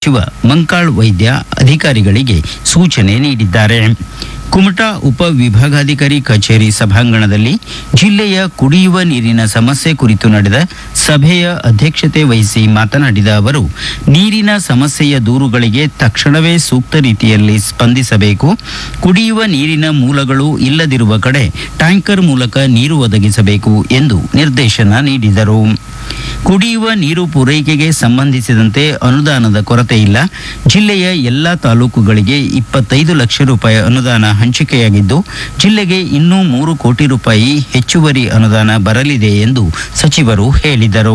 ಸಚಿವ ಮಂಕಾಳ್ ವೈದ್ಯ ಅಧಿಕಾರಿಗಳಿಗೆ ಸೂಚನೆ ನೀಡಿದ್ದಾರೆ ಕುಮಟಾ ಉಪವಿಭಾಗಾಧಿಕಾರಿ ಕಚೇರಿ ಸಭಾಂಗಣದಲ್ಲಿ ಜಿಲ್ಲೆಯ ಕುಡಿಯುವ ನೀರಿನ ಸಮಸ್ಯೆ ಕುರಿತು ನಡೆದ ಸಭೆಯ ಅಧ್ಯಕ್ಷತೆ ವಹಿಸಿ ಮಾತನಾಡಿದ ಅವರು ನೀರಿನ ಸಮಸ್ಯೆಯ ದೂರುಗಳಿಗೆ ತಕ್ಷಣವೇ ಸೂಕ್ತ ರೀತಿಯಲ್ಲಿ ಸ್ಪಂದಿಸಬೇಕು ಕುಡಿಯುವ ನೀರಿನ ಮೂಲಗಳು ಇಲ್ಲದಿರುವ ಕಡೆ ಟ್ಯಾಂಕರ್ ಮೂಲಕ ನೀರು ಒದಗಿಸಬೇಕು ಎಂದು ನಿರ್ದೇಶನ ನೀಡಿದರು ಕುಡಿಯುವ ನೀರು ಪೂರೈಕೆಗೆ ಸಂಬಂಧಿಸಿದಂತೆ ಅನುದಾನದ ಕೊರತೆ ಇಲ್ಲ ಜಿಲ್ಲೆಯ ಎಲ್ಲಾ ತಾಲೂಕುಗಳಿಗೆ ಇಪ್ಪತ್ತೈದು ಲಕ್ಷ ರೂಪಾಯಿ ಅನುದಾನ ಹಂಚಿಕೆಯಾಗಿದ್ದು ಜಿಲ್ಲೆಗೆ ಇನ್ನೂ ಮೂರು ಕೋಟಿ ರೂಪಾಯಿ ಹೆಚ್ಚುವರಿ ಅನುದಾನ ಬರಲಿದೆ ಎಂದು ಸಚಿವರು ಹೇಳಿದರು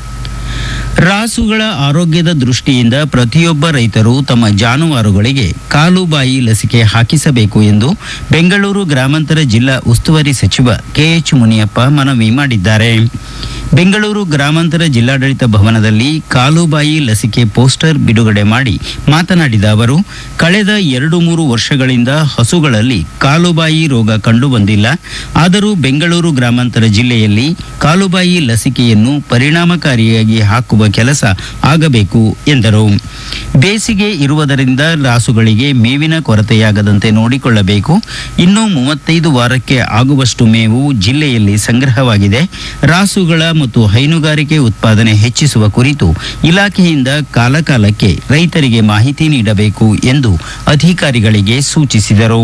ರಾಸುಗಳ ಆರೋಗ್ಯದ ದೃಷ್ಟಿಯಿಂದ ಪ್ರತಿಯೊಬ್ಬ ರೈತರು ತಮ್ಮ ಜಾನುವಾರುಗಳಿಗೆ ಕಾಲುಬಾಯಿ ಲಸಿಕೆ ಹಾಕಿಸಬೇಕು ಎಂದು ಬೆಂಗಳೂರು ಗ್ರಾಮಾಂತರ ಜಿಲ್ಲಾ ಉಸ್ತುವಾರಿ ಸಚಿವ ಕೆಎಚ್ ಮುನಿಯಪ್ಪ ಮನವಿ ಮಾಡಿದ್ದಾರೆ ಬೆಂಗಳೂರು ಗ್ರಾಮಾಂತರ ಜಿಲ್ಲಾಡಳಿತ ಭವನದಲ್ಲಿ ಕಾಲುಬಾಯಿ ಲಸಿಕೆ ಪೋಸ್ಟರ್ ಬಿಡುಗಡೆ ಮಾಡಿ ಮಾತನಾಡಿದ ಅವರು ಕಳೆದ ಎರಡು ಮೂರು ವರ್ಷಗಳಿಂದ ಹಸುಗಳಲ್ಲಿ ಕಾಲುಬಾಯಿ ರೋಗ ಕಂಡುಬಂದಿಲ್ಲ ಆದರೂ ಬೆಂಗಳೂರು ಗ್ರಾಮಾಂತರ ಜಿಲ್ಲೆಯಲ್ಲಿ ಕಾಲುಬಾಯಿ ಲಸಿಕೆಯನ್ನು ಪರಿಣಾಮಕಾರಿಯಾಗಿ ಹಾಕುವ ಕೆಲಸ ಆಗಬೇಕು ಎಂದರು ಬೇಸಿಗೆ ಇರುವುದರಿಂದ ರಾಸುಗಳಿಗೆ ಮೇವಿನ ಕೊರತೆಯಾಗದಂತೆ ನೋಡಿಕೊಳ್ಳಬೇಕು ಇನ್ನು ಮೂವತ್ತೈದು ವಾರಕ್ಕೆ ಆಗುವಷ್ಟು ಮೇವು ಜಿಲ್ಲೆಯಲ್ಲಿ ಸಂಗ್ರಹವಾಗಿದೆ ರಾಸುಗಳ ಮತ್ತು ಹೈನುಗಾರಿಕೆ ಉತ್ಪಾದನೆ ಹೆಚ್ಚಿಸುವ ಕುರಿತು ಇಲಾಖೆಯಿಂದ ಕಾಲಕಾಲಕ್ಕೆ ರೈತರಿಗೆ ಮಾಹಿತಿ ನೀಡಬೇಕು ಎಂದು ಅಧಿಕಾರಿಗಳಿಗೆ ಸೂಚಿಸಿದರು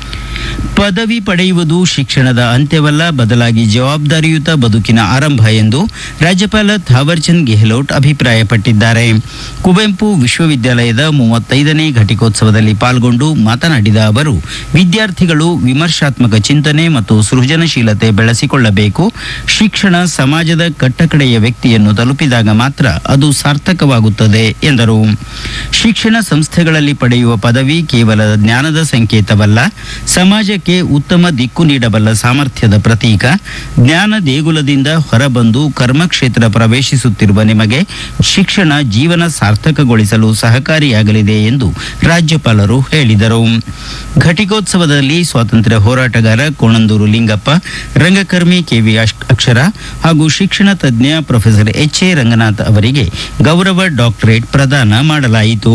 ಪದವಿ ಪಡೆಯುವುದು ಶಿಕ್ಷಣದ ಅಂತ್ಯವಲ್ಲ ಬದಲಾಗಿ ಜವಾಬ್ದಾರಿಯುತ ಬದುಕಿನ ಆರಂಭ ಎಂದು ರಾಜ್ಯಪಾಲ ಥಾವರ್ಚಂದ್ ಗೆಹ್ಲೋಟ್ ಅಭಿಪ್ರಾಯಪಟ್ಟಿದ್ದಾರೆ ಕುವೆಂಪು ವಿಶ್ವವಿದ್ಯಾಲಯದ ಮೂವತ್ತೈದನೇ ಘಟಿಕೋತ್ಸವದಲ್ಲಿ ಪಾಲ್ಗೊಂಡು ಮಾತನಾಡಿದ ಅವರು ವಿದ್ಯಾರ್ಥಿಗಳು ವಿಮರ್ಶಾತ್ಮಕ ಚಿಂತನೆ ಮತ್ತು ಸೃಜನಶೀಲತೆ ಬೆಳೆಸಿಕೊಳ್ಳಬೇಕು ಶಿಕ್ಷಣ ಸಮಾಜದ ಕಟ್ಟಕಡೆಯ ವ್ಯಕ್ತಿಯನ್ನು ತಲುಪಿದಾಗ ಮಾತ್ರ ಅದು ಸಾರ್ಥಕವಾಗುತ್ತದೆ ಎಂದರು ಶಿಕ್ಷಣ ಸಂಸ್ಥೆಗಳಲ್ಲಿ ಪಡೆಯುವ ಪದವಿ ಕೇವಲ ಜ್ಞಾನದ ಸಂಕೇತವಲ್ಲ ಸಮಾಜಕ್ಕೆ ಉತ್ತಮ ದಿಕ್ಕು ನೀಡಬಲ್ಲ ಸಾಮರ್ಥ್ಯದ ಪ್ರತೀಕ ಜ್ಞಾನ ದೇಗುಲದಿಂದ ಹೊರಬಂದು ಕರ್ಮಕ್ಷೇತ್ರ ಪ್ರವೇಶಿಸುತ್ತಿರುವ ನಿಮಗೆ ಶಿಕ್ಷಣ ಜೀವನ ಸಾರ್ಥಕಗೊಳಿಸಲು ಸಹಕಾರಿಯಾಗಲಿದೆ ಎಂದು ರಾಜ್ಯಪಾಲರು ಹೇಳಿದರು ಘಟಿಕೋತ್ಸವದಲ್ಲಿ ಸ್ವಾತಂತ್ರ್ಯ ಹೋರಾಟಗಾರ ಕೋಣಂದೂರು ಲಿಂಗಪ್ಪ ರಂಗಕರ್ಮಿ ಕೆವಿ ಅಶ್- ಅಕ್ಷರ ಹಾಗೂ ಶಿಕ್ಷಣ ತಜ್ಞ ಪ್ರೊಫೆಸರ್ ಎಚ್ ಎ ರಂಗನಾಥ್ ಅವರಿಗೆ ಗೌರವ ಡಾಕ್ಟರೇಟ್ ಪ್ರದಾನ ಮಾಡಲಾಯಿತು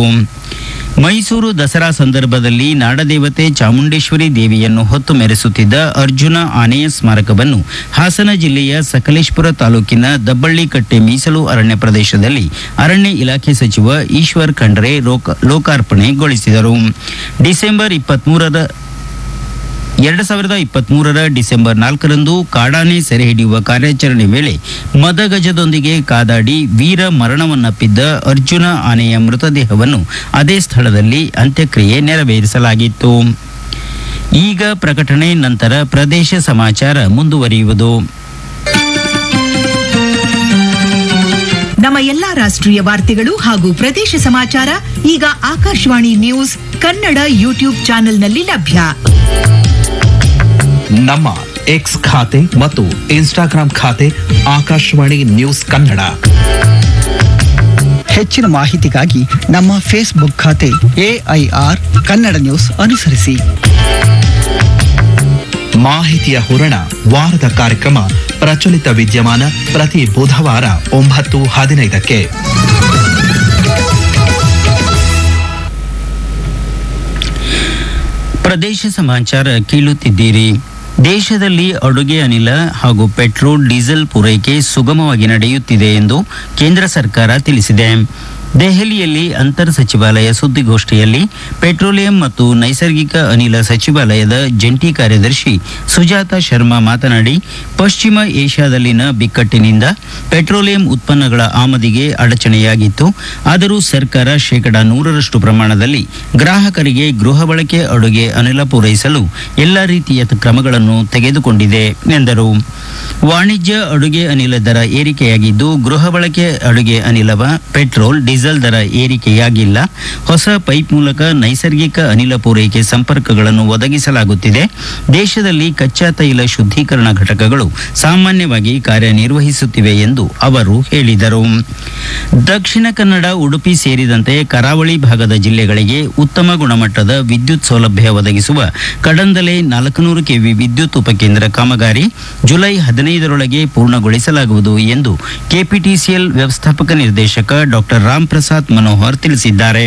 ಮೈಸೂರು ದಸರಾ ಸಂದರ್ಭದಲ್ಲಿ ನಾಡದೇವತೆ ಚಾಮುಂಡೇಶ್ವರಿ ದೇವಿಯನ್ನು ಹೊತ್ತು ಮೆರೆಸುತ್ತಿದ್ದ ಅರ್ಜುನ ಆನೆಯ ಸ್ಮಾರಕವನ್ನು ಹಾಸನ ಜಿಲ್ಲೆಯ ಸಕಲೇಶ್ಪುರ ತಾಲೂಕಿನ ದಬ್ಬಳ್ಳಿಕಟ್ಟೆ ಮೀಸಲು ಅರಣ್ಯ ಪ್ರದೇಶದಲ್ಲಿ ಅರಣ್ಯ ಇಲಾಖೆ ಸಚಿವ ಈಶ್ವರ್ ಖಂಡ್ರೆ ಲೋಕ- ಲೋಕಾರ್ಪಣೆಗೊಳಿಸಿದರು ಡಿಸೆಂಬರ್ ಇಪ್ಪತ್ಮೂರರ ಎರಡು ಸಾವಿರದ ಇಪ್ಪತ್ಮೂರರ ಡಿಸೆಂಬರ್ ನಾಲ್ಕರಂದು ಕಾಡಾನೆ ಸೆರೆ ಹಿಡಿಯುವ ಕಾರ್ಯಾಚರಣೆ ವೇಳೆ ಮದಗಜದೊಂದಿಗೆ ಕಾದಾಡಿ ವೀರ ಮರಣವನ್ನಪ್ಪಿದ್ದ ಅರ್ಜುನ ಆನೆಯ ಮೃತದೇಹವನ್ನು ಅದೇ ಸ್ಥಳದಲ್ಲಿ ಅಂತ್ಯಕ್ರಿಯೆ ನೆರವೇರಿಸಲಾಗಿತ್ತು ಈಗ ಪ್ರಕಟಣೆ ನಂತರ ಪ್ರದೇಶ ಸಮಾಚಾರ ಮುಂದುವರಿಯುವುದು ನಮ್ಮ ಎಲ್ಲಾ ರಾಷ್ಟ್ರೀಯ ವಾರ್ತೆಗಳು ಹಾಗೂ ಪ್ರದೇಶ ಸಮಾಚಾರ ಈಗ ಆಕಾಶವಾಣಿ ನ್ಯೂಸ್ ಕನ್ನಡ ಯೂಟ್ಯೂಬ್ ಚಾನೆಲ್ನಲ್ಲಿ ಲಭ್ಯ ನಮ್ಮ ಎಕ್ಸ್ ಖಾತೆ ಮತ್ತು ಇನ್ಸ್ಟಾಗ್ರಾಂ ಖಾತೆ ಆಕಾಶವಾಣಿ ನ್ಯೂಸ್ ಕನ್ನಡ ಹೆಚ್ಚಿನ ಮಾಹಿತಿಗಾಗಿ ನಮ್ಮ ಫೇಸ್ಬುಕ್ ಖಾತೆ ಎಐಆರ್ ಕನ್ನಡ ನ್ಯೂಸ್ ಅನುಸರಿಸಿ ಮಾಹಿತಿಯ ಹೂರಣ ವಾರದ ಕಾರ್ಯಕ್ರಮ ಪ್ರಚಲಿತ ವಿದ್ಯಮಾನ ಪ್ರತಿ ಬುಧವಾರ ಒಂಬತ್ತು ಹದಿನೈದಕ್ಕೆ ಪ್ರದೇಶ ಸಮಾಚಾರ ಕೇಳುತ್ತಿದ್ದೀರಿ ದೇಶದಲ್ಲಿ ಅಡುಗೆ ಅನಿಲ ಹಾಗೂ ಪೆಟ್ರೋಲ್ ಡೀಸೆಲ್ ಪೂರೈಕೆ ಸುಗಮವಾಗಿ ನಡೆಯುತ್ತಿದೆ ಎಂದು ಕೇಂದ್ರ ಸರ್ಕಾರ ತಿಳಿಸಿದೆ ದೆಹಲಿಯಲ್ಲಿ ಅಂತರ್ ಸಚಿವಾಲಯ ಸುದ್ದಿಗೋಷ್ಠಿಯಲ್ಲಿ ಪೆಟ್ರೋಲಿಯಂ ಮತ್ತು ನೈಸರ್ಗಿಕ ಅನಿಲ ಸಚಿವಾಲಯದ ಜಂಟಿ ಕಾರ್ಯದರ್ಶಿ ಸುಜಾತ ಶರ್ಮಾ ಮಾತನಾಡಿ ಪಶ್ಚಿಮ ಏಷ್ಯಾದಲ್ಲಿನ ಬಿಕ್ಕಟ್ಟಿನಿಂದ ಪೆಟ್ರೋಲಿಯಂ ಉತ್ಪನ್ನಗಳ ಆಮದಿಗೆ ಅಡಚಣೆಯಾಗಿತ್ತು ಆದರೂ ಸರ್ಕಾರ ಶೇಕಡಾ ನೂರರಷ್ಟು ಪ್ರಮಾಣದಲ್ಲಿ ಗ್ರಾಹಕರಿಗೆ ಗೃಹ ಬಳಕೆ ಅಡುಗೆ ಅನಿಲ ಪೂರೈಸಲು ಎಲ್ಲ ರೀತಿಯ ಕ್ರಮಗಳನ್ನು ತೆಗೆದುಕೊಂಡಿದೆ ಎಂದರು ವಾಣಿಜ್ಯ ಅಡುಗೆ ಅನಿಲ ದರ ಏರಿಕೆಯಾಗಿದ್ದು ಗೃಹ ಬಳಕೆ ಅಡುಗೆ ಅನಿಲವ ಪೆಟ್ರೋಲ್ ಡೀಸೆಲ್ ದರ ಏರಿಕೆಯಾಗಿಲ್ಲ ಹೊಸ ಪೈಪ್ ಮೂಲಕ ನೈಸರ್ಗಿಕ ಅನಿಲ ಪೂರೈಕೆ ಸಂಪರ್ಕಗಳನ್ನು ಒದಗಿಸಲಾಗುತ್ತಿದೆ ದೇಶದಲ್ಲಿ ಕಚ್ಚಾ ತೈಲ ಶುದ್ಧೀಕರಣ ಘಟಕಗಳು ಸಾಮಾನ್ಯವಾಗಿ ಕಾರ್ಯನಿರ್ವಹಿಸುತ್ತಿವೆ ಎಂದು ಅವರು ಹೇಳಿದರು ದಕ್ಷಿಣ ಕನ್ನಡ ಉಡುಪಿ ಸೇರಿದಂತೆ ಕರಾವಳಿ ಭಾಗದ ಜಿಲ್ಲೆಗಳಿಗೆ ಉತ್ತಮ ಗುಣಮಟ್ಟದ ವಿದ್ಯುತ್ ಸೌಲಭ್ಯ ಒದಗಿಸುವ ಕಡಂದಲೆ ನಾಲ್ಕುನೂರು ಕೆವಿ ವಿದ್ಯುತ್ ಉಪಕೇಂದ್ರ ಕಾಮಗಾರಿ ಜುಲೈ ಹದಿನೈದರೊಳಗೆ ಪೂರ್ಣಗೊಳಿಸಲಾಗುವುದು ಎಂದು ಕೆಪಿಟಿಸಿಎಲ್ ವ್ಯವಸ್ಥಾಪಕ ನಿರ್ದೇಶಕ ಡಾಕ್ಟರ್ ರಾಮ್ ಪ್ರಸಾದ್ ಮನೋಹರ್ ತಿಳಿಸಿದ್ದಾರೆ